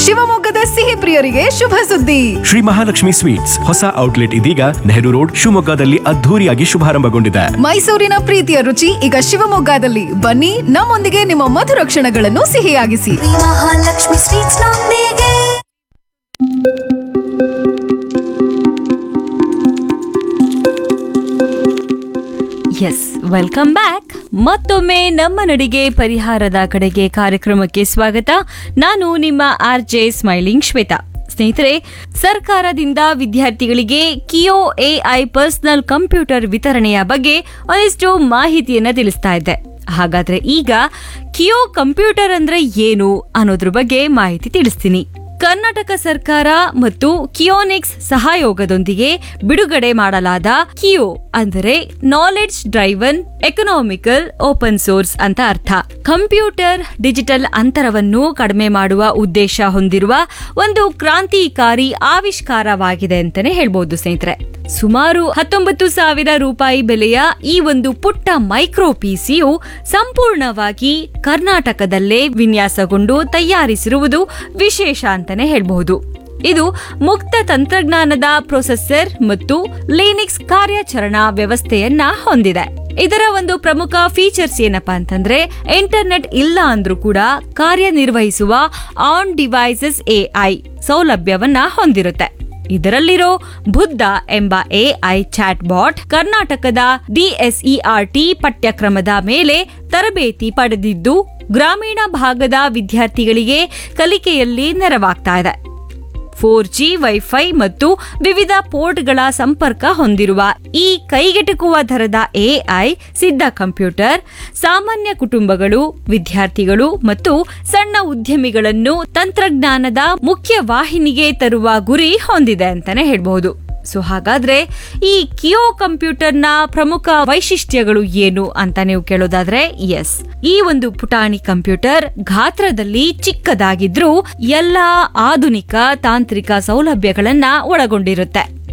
ಶಿವಮೊಗ್ಗದ ಸಿಹಿ ಪ್ರಿಯರಿಗೆ ಶುಭ ಸುದ್ದಿ ಶ್ರೀ ಮಹಾಲಕ್ಷ್ಮಿ ಸ್ವೀಟ್ಸ್ ಹೊಸ ಔಟ್ಲೆಟ್ ಇದೀಗ ನೆಹರು ರೋಡ್ ಶಿವಮೊಗ್ಗದಲ್ಲಿ ಅದ್ಧೂರಿಯಾಗಿ ಶುಭಾರಂಭಗೊಂಡಿದೆ ಮೈಸೂರಿನ ಪ್ರೀತಿಯ ರುಚಿ ಈಗ ಶಿವಮೊಗ್ಗದಲ್ಲಿ ಬನ್ನಿ ನಮ್ಮೊಂದಿಗೆ ನಿಮ್ಮ ಮಧುರ ಕ್ಷಣಗಳನ್ನು ಸಿಹಿಯಾಗಿಸಿ ಮಹಾಲಕ್ಷ್ಮಿ ಸ್ವೀಟ್ಸ್ ನೊಂದಿಗೆ ಎಸ್ ವೆಲ್ಕಮ್ ಬ್ಯಾಕ್ ಮತ್ತೊಮ್ಮೆ ನಮ್ಮ ನಡಿಗೆ ಪರಿಹಾರದ ಕಡೆಗೆ ಕಾರ್ಯಕ್ರಮಕ್ಕೆ ಸ್ವಾಗತ ನಾನು ನಿಮ್ಮ ಆರ್ ಜೆ ಸ್ಮೈಲಿಂಗ್ ಶ್ವೇತಾ ಸ್ನೇಹಿತರೆ ಸರ್ಕಾರದಿಂದ ವಿದ್ಯಾರ್ಥಿಗಳಿಗೆ ಕಿಯೋ ಎಐ ಪರ್ಸನಲ್ ಕಂಪ್ಯೂಟರ್ ವಿತರಣೆಯ ಬಗ್ಗೆ ಒಂದಿಷ್ಟು ಮಾಹಿತಿಯನ್ನ ತಿಳಿಸ್ತಾ ಇದ್ದೆ ಹಾಗಾದ್ರೆ ಈಗ ಕಿಯೋ ಕಂಪ್ಯೂಟರ್ ಅಂದ್ರೆ ಏನು ಅನ್ನೋದ್ರ ಬಗ್ಗೆ ಮಾಹಿತಿ ತಿಳಿಸ್ತೀನಿ ಕರ್ನಾಟಕ ಸರ್ಕಾರ ಮತ್ತು ಕಿಯೋನಿಕ್ಸ್ ಸಹಯೋಗದೊಂದಿಗೆ ಬಿಡುಗಡೆ ಮಾಡಲಾದ ಕಿಯೋ ಅಂದರೆ knowledge driven economical open source ಅಂತ ಅರ್ಥ ಕಂಪ್ಯೂಟರ್ ಡಿಜಿಟಲ್ ಅಂತರವನ್ನು ಕಡಿಮೆ ಮಾಡುವ ಉದ್ದೇಶ ಹೊಂದಿರುವ ಒಂದು ಕ್ರಾಂತಿಕಾರಿ ಆವಿಷ್ಕಾರವಾಗಿದೆ ಅಂತಾನೆ ಹೇಳ್ಬಹುದು ಸ್ನೇಹಿತರೆ ಸುಮಾರು ಹತ್ತೊಂಬತ್ತು ಸಾವಿರ ರೂಪಾಯಿ ಬೆಲೆಯ ಈ ಒಂದು ಪುಟ್ಟ ಮೈಕ್ರೋ ಪಿಸಿಯು ಸಂಪೂರ್ಣವಾಗಿ ಕರ್ನಾಟಕದಲ್ಲೇ ವಿನ್ಯಾಸಗೊಂಡು ತಯಾರಿಸಿರುವುದು ವಿಶೇಷ ಅಂತಾನೆ ಹೇಳ್ಬಹುದು ಇದು ಮುಕ್ತ ತಂತ್ರಜ್ಞಾನದ ಪ್ರೊಸೆಸರ್ ಮತ್ತು ಲಿನಿಕ್ಸ್ ಕಾರ್ಯಾಚರಣಾ ವ್ಯವಸ್ಥೆಯನ್ನ ಹೊಂದಿದೆ ಇದರ ಒಂದು ಪ್ರಮುಖ ಫೀಚರ್ಸ್ ಏನಪ್ಪಾ ಅಂತಂದ್ರೆ ಇಂಟರ್ನೆಟ್ ಇಲ್ಲ ಅಂದ್ರೂ ಕೂಡ ಕಾರ್ಯನಿರ್ವಹಿಸುವ ಆನ್ ಡಿವೈಸಸ್ ಎಐ ಸೌಲಭ್ಯವನ್ನ ಹೊಂದಿರುತ್ತೆ ಇದರಲ್ಲಿರೋ ಬುದ್ಧ ಎಂಬ ಎಐ ಚಾಟ್ ಬಾಟ್ ಕರ್ನಾಟಕದ ಡಿಎಸ್ಇಆರ್ಟಿ ಪಠ್ಯಕ್ರಮದ ಮೇಲೆ ತರಬೇತಿ ಪಡೆದಿದ್ದು ಗ್ರಾಮೀಣ ಭಾಗದ ವಿದ್ಯಾರ್ಥಿಗಳಿಗೆ ಕಲಿಕೆಯಲ್ಲಿ ನೆರವಾಗ್ತಾ ಇದೆ ಫೋರ್ ಜಿ ವೈಫೈ ಮತ್ತು ವಿವಿಧ ಪೋರ್ಟ್ಗಳ ಸಂಪರ್ಕ ಹೊಂದಿರುವ ಈ ಕೈಗೆಟುಕುವ ದರದ ಎಐ ಸಿದ್ಧ ಕಂಪ್ಯೂಟರ್ ಸಾಮಾನ್ಯ ಕುಟುಂಬಗಳು ವಿದ್ಯಾರ್ಥಿಗಳು ಮತ್ತು ಸಣ್ಣ ಉದ್ಯಮಿಗಳನ್ನು ತಂತ್ರಜ್ಞಾನದ ಮುಖ್ಯ ವಾಹಿನಿಗೆ ತರುವ ಗುರಿ ಹೊಂದಿದೆ ಅಂತಾನೆ ಹೇಳ್ಬಹುದು ಸೊ ಹಾಗಾದ್ರೆ ಈ ಕಿಯೋ ಕಂಪ್ಯೂಟರ್ನ ಪ್ರಮುಖ ವೈಶಿಷ್ಟ್ಯಗಳು ಏನು ಅಂತ ನೀವು ಕೇಳೋದಾದ್ರೆ ಎಸ್ ಈ ಒಂದು ಪುಟಾಣಿ ಕಂಪ್ಯೂಟರ್ ಗಾತ್ರದಲ್ಲಿ ಚಿಕ್ಕದಾಗಿದ್ರೂ ಎಲ್ಲಾ ಆಧುನಿಕ ತಾಂತ್ರಿಕ ಸೌಲಭ್ಯಗಳನ್ನ ಒಳಗೊಂಡಿರುತ್ತೆ